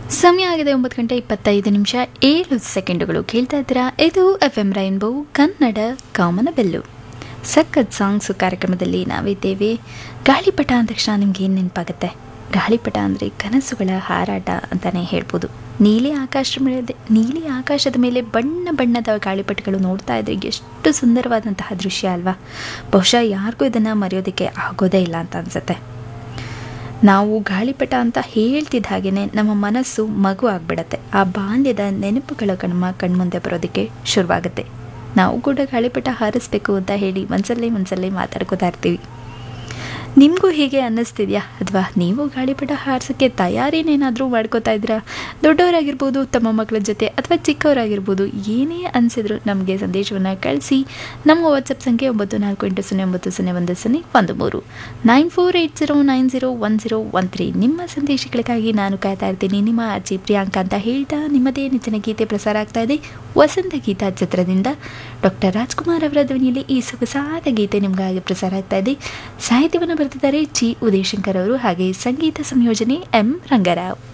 ಸಮಯ ಆಗಿದೆ ಒಂಬತ್ತು ಗಂಟೆ ಇಪ್ಪತ್ತೈದು ನಿಮಿಷ ಏಳು ಸೆಕೆಂಡುಗಳು ಕೇಳ್ತಾ ಇದ್ದೀರಾ ಇದು ಎಫ್ ಎಂ ರೈನ್ಬೋ ಕನ್ನಡ ಕಾಮನ ಬೆಲ್ಲು ಸಖತ್ ಸಾಂಗ್ಸು ಕಾರ್ಯಕ್ರಮದಲ್ಲಿ ನಾವಿದ್ದೇವೆ ಗಾಳಿಪಟ ಅಂದ ತಕ್ಷಣ ನಿಮ್ಗೆ ಏನು ನೆನಪಾಗುತ್ತೆ ಗಾಳಿಪಟ ಅಂದರೆ ಕನಸುಗಳ ಹಾರಾಟ ಅಂತಲೇ ಹೇಳ್ಬೋದು ನೀಲಿ ಆಕಾಶ ಮೇಲೆ ನೀಲಿ ಆಕಾಶದ ಮೇಲೆ ಬಣ್ಣ ಬಣ್ಣದ ಗಾಳಿಪಟಗಳು ನೋಡ್ತಾ ಇದ್ರೆ ಎಷ್ಟು ಸುಂದರವಾದಂತಹ ದೃಶ್ಯ ಅಲ್ವಾ ಬಹುಶಃ ಯಾರಿಗೂ ಇದನ್ನು ಮರೆಯೋದಕ್ಕೆ ಆಗೋದೇ ಇಲ್ಲ ಅಂತ ಅನಿಸುತ್ತೆ ನಾವು ಗಾಳಿಪಟ ಅಂತ ಹೇಳ್ತಿದ್ದ ಹಾಗೆಯೇ ನಮ್ಮ ಮನಸ್ಸು ಮಗು ಆಗಿಬಿಡತ್ತೆ ಆ ಬಾಲ್ಯದ ನೆನಪುಗಳ ಕಣ್ಮ ಕಣ್ಮುಂದೆ ಬರೋದಕ್ಕೆ ಶುರುವಾಗುತ್ತೆ ನಾವು ಕೂಡ ಗಾಳಿಪಟ ಹಾರಿಸ್ಬೇಕು ಅಂತ ಹೇಳಿ ಮನಸಲ್ಲೇ ಮನಸಲ್ಲೇ ಮಾತಾಡ್ಕೋತಾ ಇರ್ತೀವಿ ನಿಮಗೂ ಹೀಗೆ ಅನ್ನಿಸ್ತಿದ್ಯಾ ಅಥವಾ ನೀವು ಗಾಳಿಪಟ ಹಾರಿಸೋಕ್ಕೆ ತಯಾರಿನೇನಾದರೂ ಮಾಡ್ಕೋತಾ ಇದ್ದೀರಾ ದೊಡ್ಡವರಾಗಿರ್ಬೋದು ತಮ್ಮ ಮಕ್ಕಳ ಜೊತೆ ಅಥವಾ ಚಿಕ್ಕವರಾಗಿರ್ಬೋದು ಏನೇ ಅನಿಸಿದ್ರು ನಮಗೆ ಸಂದೇಶವನ್ನು ಕಳಿಸಿ ನಮ್ಮ ವಾಟ್ಸಪ್ ಸಂಖ್ಯೆ ಒಂಬತ್ತು ನಾಲ್ಕು ಎಂಟು ಸೊನ್ನೆ ಒಂಬತ್ತು ಸೊನ್ನೆ ಒಂದು ಸೊನ್ನೆ ಒಂದು ಮೂರು nine four eight zero nine zero one zero one three ನಿಮ್ಮ ಸಂದೇಶಗಳಿಗಾಗಿ ನಾನು ಕಾಯ್ತಾ ಇರ್ತೀನಿ ನಿಮ್ಮ ಅಜ್ಜಿ ಪ್ರಿಯಾಂಕಾ ಅಂತ ಹೇಳ್ತಾ ನಿಮ್ಮದೇ ನೆಚ್ಚಿನ ಗೀತೆ ಪ್ರಸಾರ ಆಗ್ತಾ ಇದೆ ವಸಂತ ಗೀತಾ ಚಿತ್ರದಿಂದ ಡಾಕ್ಟರ್ ರಾಜ್ಕುಮಾರ್ ಅವರ ಧ್ವನಿಯಲ್ಲಿ ಈ ಸೊಗಸಾದ ಗೀತೆ ನಿಮಗಾಗಿ ಪ್ರಸಾರ ಆಗ್ತಾ ಇದೆ ಸಾಹಿತ್ಯವನ್ನು ಬರೆದಿದ್ದಾರೆ ಜಿ ಉದಯಶಂಕರ್ ಅವರು ಹಾಗೆ ಸಂಗೀತ ಸಂಯೋಜನೆ ಎಂ ರಂಗರಾವ್